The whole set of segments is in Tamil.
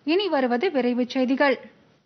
இனி வருவது விரைவுச் செய்திகள்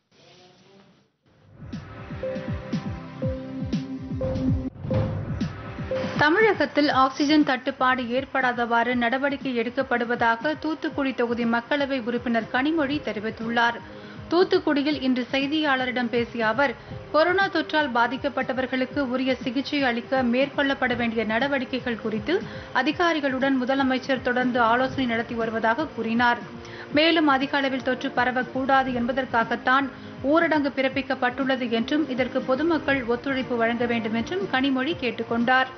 தமிழகத்தில் ஆக்ஸிஜன் தட்டுப்பாடு ஏற்படாதவாறு நடவடிக்கை எடுக்கப்படுவதாக தூத்துக்குடி தொகுதி மக்களவை உறுப்பினர் கனிமொழி தெரிவித்துள்ளார் தூத்துக்குடியில் இன்று செய்தியாளரிடம் பேசிய அவர் கொரோனா தொற்றால் பாதிக்கப்பட்டவர்களுக்கு உரிய சிகிச்சை அளிக்க மேற்கொள்ளப்பட வேண்டிய நடவடிக்கைகள் குறித்து அதிகாரிகளுடன் முதலமைச்சர் தொடர்ந்து ஆலோசனை நடத்தி வருவதாக கூறினார் மேலும் அதிக அளவில் தொற்று பரவக்கூடாது என்பதற்காகத்தான் ஊரடங்கு பிறப்பிக்கப்பட்டுள்ளது என்றும் இதற்கு பொதுமக்கள் ஒத்துழைப்பு வழங்க வேண்டும் என்றும் கனிமொழி கேட்டுக்கொண்டார்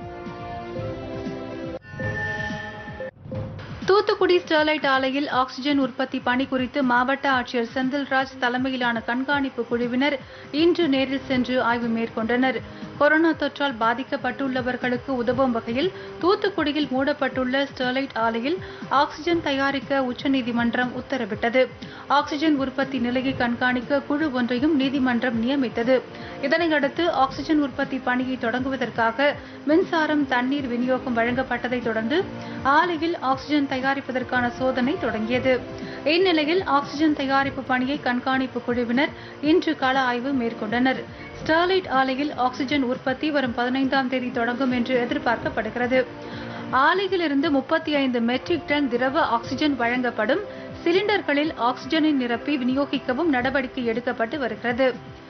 தூத்துக்குடி ஸ்டெர்லைட் ஆலையில் ஆக்ஸிஜன் உற்பத்தி பணி குறித்து மாவட்ட ஆட்சியர் செந்தில்ராஜ் தலைமையிலான கண்காணிப்பு குழுவினர் இன்று நேரில் சென்று ஆய்வு மேற்கொண்டனர் கொரோனா தொற்றால் பாதிக்கப்பட்டுள்ளவர்களுக்கு உதவும் வகையில் தூத்துக்குடியில் மூடப்பட்டுள்ள ஸ்டெர்லைட் ஆலையில் ஆக்ஸிஜன் தயாரிக்க உச்சநீதிமன்றம் உத்தரவிட்டது ஆக்ஸிஜன் உற்பத்தி நிலையை கண்காணிக்க குழு ஒன்றையும் நீதிமன்றம் நியமித்தது இதனையடுத்து ஆக்ஸிஜன் உற்பத்தி பணியை தொடங்குவதற்காக மின்சாரம் தண்ணீர் விநியோகம் வழங்கப்பட்டதைத் தொடர்ந்து ஆலையில் ஆக்ஸிஜன் தயாரிப்பதற்கான சோதனை தொடங்கியது இந்நிலையில் ஆக்ஸிஜன் தயாரிப்பு பணியை கண்காணிப்பு குழுவினர் இன்று கள ஆய்வு மேற்கொண்டனர் ஸ்டெர்லைட் ஆலையில் ஆக்ஸிஜன் உற்பத்தி வரும் பதினைந்தாம் தேதி தொடங்கும் என்று எதிர்பார்க்கப்படுகிறது ஆலையிலிருந்து முப்பத்தி ஐந்து மெட்ரிக் டன் திரவ ஆக்ஸிஜன் வழங்கப்படும் சிலிண்டர்களில் ஆக்ஸிஜனை நிரப்பி விநியோகிக்கவும் நடவடிக்கை எடுக்கப்பட்டு வருகிறது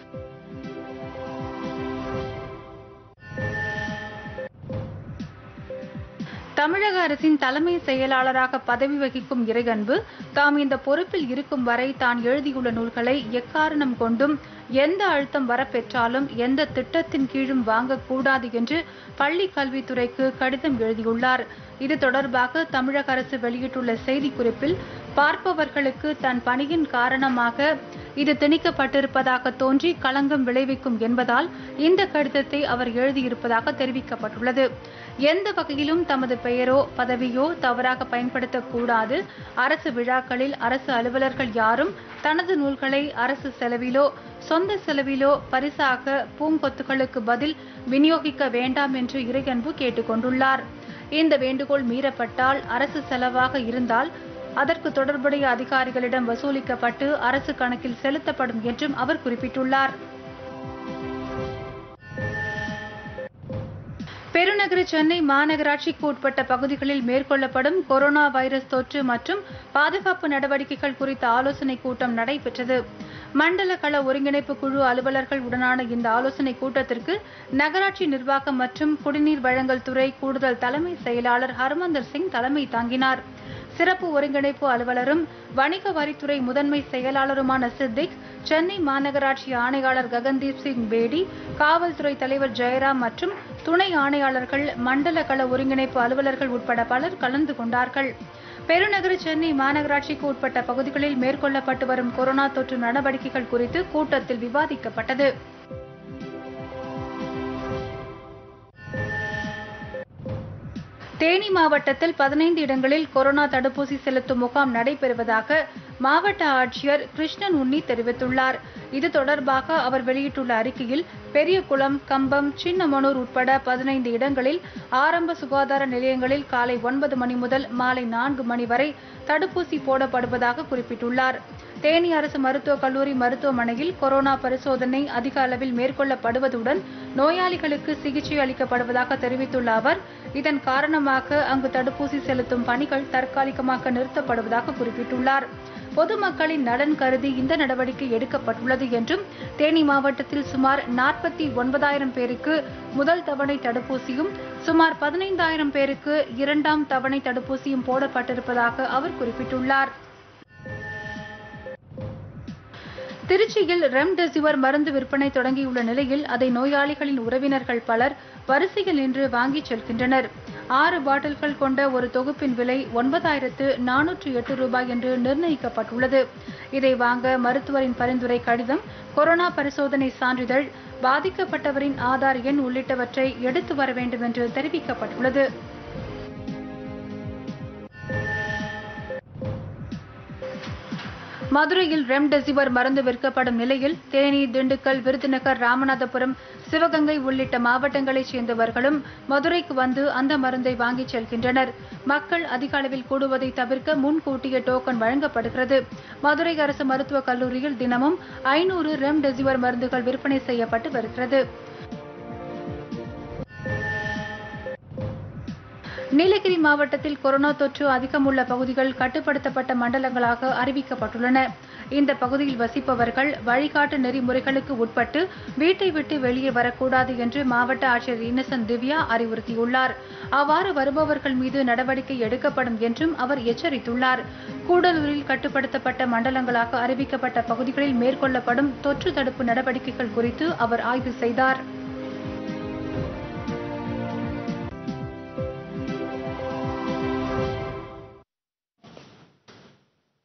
தமிழக அரசின் தலைமை செயலாளராக பதவி வகிக்கும் இறையன்பு தாம் இந்த பொறுப்பில் இருக்கும் வரை தான் எழுதியுள்ள நூல்களை எக்காரணம் கொண்டும் எந்த அழுத்தம் வரப்பெற்றாலும் எந்த திட்டத்தின் கீழும் வாங்கக்கூடாது என்று பள்ளி கல்வித்துறைக்கு கடிதம் எழுதியுள்ளார் இது தொடர்பாக தமிழக அரசு வெளியிட்டுள்ள செய்திக்குறிப்பில் பார்ப்பவர்களுக்கு தன் பணியின் காரணமாக இது திணிக்கப்பட்டிருப்பதாக தோன்றி களங்கம் விளைவிக்கும் என்பதால் இந்த கடிதத்தை அவர் எழுதியிருப்பதாக தெரிவிக்கப்பட்டுள்ளது எந்த வகையிலும் தமது பெயரோ பதவியோ தவறாக பயன்படுத்தக்கூடாது அரசு விழாக்களில் அரசு அலுவலர்கள் யாரும் தனது நூல்களை அரசு செலவிலோ சொந்த செலவிலோ பரிசாக பூங்கொத்துகளுக்கு பதில் விநியோகிக்க வேண்டாம் என்று இறையன்பு கேட்டுக்கொண்டுள்ளார் இந்த வேண்டுகோள் மீறப்பட்டால் அரசு செலவாக இருந்தால் அதற்கு தொடர்புடைய அதிகாரிகளிடம் வசூலிக்கப்பட்டு அரசு கணக்கில் செலுத்தப்படும் என்றும் அவர் குறிப்பிட்டுள்ளார் பெருநகர சென்னை மாநகராட்சிக்கு உட்பட்ட பகுதிகளில் மேற்கொள்ளப்படும் கொரோனா வைரஸ் தொற்று மற்றும் பாதுகாப்பு நடவடிக்கைகள் குறித்த ஆலோசனைக் கூட்டம் நடைபெற்றது மண்டல கள ஒருங்கிணைப்பு குழு அலுவலர்கள் உடனான இந்த ஆலோசனைக் கூட்டத்திற்கு நகராட்சி நிர்வாகம் மற்றும் குடிநீர் வழங்கல் துறை கூடுதல் தலைமை செயலாளர் ஹர்மந்தர் சிங் தலைமை தாங்கினார் சிறப்பு ஒருங்கிணைப்பு அலுவலரும் வணிக வரித்துறை முதன்மை செயலாளருமான சித்திக் சென்னை மாநகராட்சி ஆணையாளர் ககன்தீப் சிங் பேடி காவல்துறை தலைவர் ஜெயராம் மற்றும் துணை ஆணையாளர்கள் மண்டல கள ஒருங்கிணைப்பு அலுவலர்கள் உட்பட பலர் கலந்து கொண்டார்கள் பெருநகர சென்னை மாநகராட்சிக்கு உட்பட்ட பகுதிகளில் மேற்கொள்ளப்பட்டு வரும் கொரோனா தொற்று நடவடிக்கைகள் குறித்து கூட்டத்தில் விவாதிக்கப்பட்டது தேனி மாவட்டத்தில் பதினைந்து இடங்களில் கொரோனா தடுப்பூசி செலுத்தும் முகாம் நடைபெறுவதாக மாவட்ட ஆட்சியர் கிருஷ்ணன் உன்னி தெரிவித்துள்ளார் இது தொடர்பாக அவர் வெளியிட்டுள்ள அறிக்கையில் பெரியகுளம் கம்பம் சின்னமனூர் உட்பட பதினைந்து இடங்களில் ஆரம்ப சுகாதார நிலையங்களில் காலை ஒன்பது மணி முதல் மாலை நான்கு மணி வரை தடுப்பூசி போடப்படுவதாக குறிப்பிட்டுள்ளார் தேனி அரசு மருத்துவக் கல்லூரி மருத்துவமனையில் கொரோனா பரிசோதனை அதிக அளவில் மேற்கொள்ளப்படுவதுடன் நோயாளிகளுக்கு சிகிச்சை அளிக்கப்படுவதாக தெரிவித்துள்ள அவர் இதன் காரணமாக அங்கு தடுப்பூசி செலுத்தும் பணிகள் தற்காலிகமாக நிறுத்தப்படுவதாக குறிப்பிட்டுள்ளார் பொதுமக்களின் நலன் கருதி இந்த நடவடிக்கை எடுக்கப்பட்டுள்ளது என்றும் தேனி மாவட்டத்தில் சுமார் நாற்பத்தி ஒன்பதாயிரம் பேருக்கு முதல் தவணை தடுப்பூசியும் சுமார் பதினைந்தாயிரம் பேருக்கு இரண்டாம் தவணை தடுப்பூசியும் போடப்பட்டிருப்பதாக அவர் குறிப்பிட்டுள்ளார் திருச்சியில் ரெம்டெசிவிர் மருந்து விற்பனை தொடங்கியுள்ள நிலையில் அதை நோயாளிகளின் உறவினர்கள் பலர் வரிசையில் நின்று வாங்கிச் செல்கின்றனர் ஆறு பாட்டில்கள் கொண்ட ஒரு தொகுப்பின் விலை ஒன்பதாயிரத்து நானூற்று எட்டு ரூபாய் என்று நிர்ணயிக்கப்பட்டுள்ளது இதை வாங்க மருத்துவரின் பரிந்துரை கடிதம் கொரோனா பரிசோதனை சான்றிதழ் பாதிக்கப்பட்டவரின் ஆதார் எண் உள்ளிட்டவற்றை எடுத்து வர வேண்டும் என்று தெரிவிக்கப்பட்டுள்ளது மதுரையில் ரெம்டெசிவிர் மருந்து விற்கப்படும் நிலையில் தேனி திண்டுக்கல் விருதுநகர் ராமநாதபுரம் சிவகங்கை உள்ளிட்ட மாவட்டங்களைச் சேர்ந்தவர்களும் மதுரைக்கு வந்து அந்த மருந்தை வாங்கிச் செல்கின்றனர் மக்கள் அதிக அளவில் கூடுவதை தவிர்க்க முன்கூட்டிய டோக்கன் வழங்கப்படுகிறது மதுரை அரசு மருத்துவக் கல்லூரியில் தினமும் ஐநூறு ரெம்டெசிவிர் மருந்துகள் விற்பனை செய்யப்பட்டு வருகிறது நீலகிரி மாவட்டத்தில் கொரோனா தொற்று அதிகம் உள்ள பகுதிகள் கட்டுப்படுத்தப்பட்ட மண்டலங்களாக அறிவிக்கப்பட்டுள்ளன இந்த பகுதியில் வசிப்பவர்கள் வழிகாட்டு நெறிமுறைகளுக்கு உட்பட்டு வீட்டை விட்டு வெளியே வரக்கூடாது என்று மாவட்ட ஆட்சியர் இன்னசென்ட் திவ்யா அறிவுறுத்தியுள்ளார் அவ்வாறு வருபவர்கள் மீது நடவடிக்கை எடுக்கப்படும் என்றும் அவர் எச்சரித்துள்ளார் கூடலூரில் கட்டுப்படுத்தப்பட்ட மண்டலங்களாக அறிவிக்கப்பட்ட பகுதிகளில் மேற்கொள்ளப்படும் தொற்று தடுப்பு நடவடிக்கைகள் குறித்து அவர் ஆய்வு செய்தார்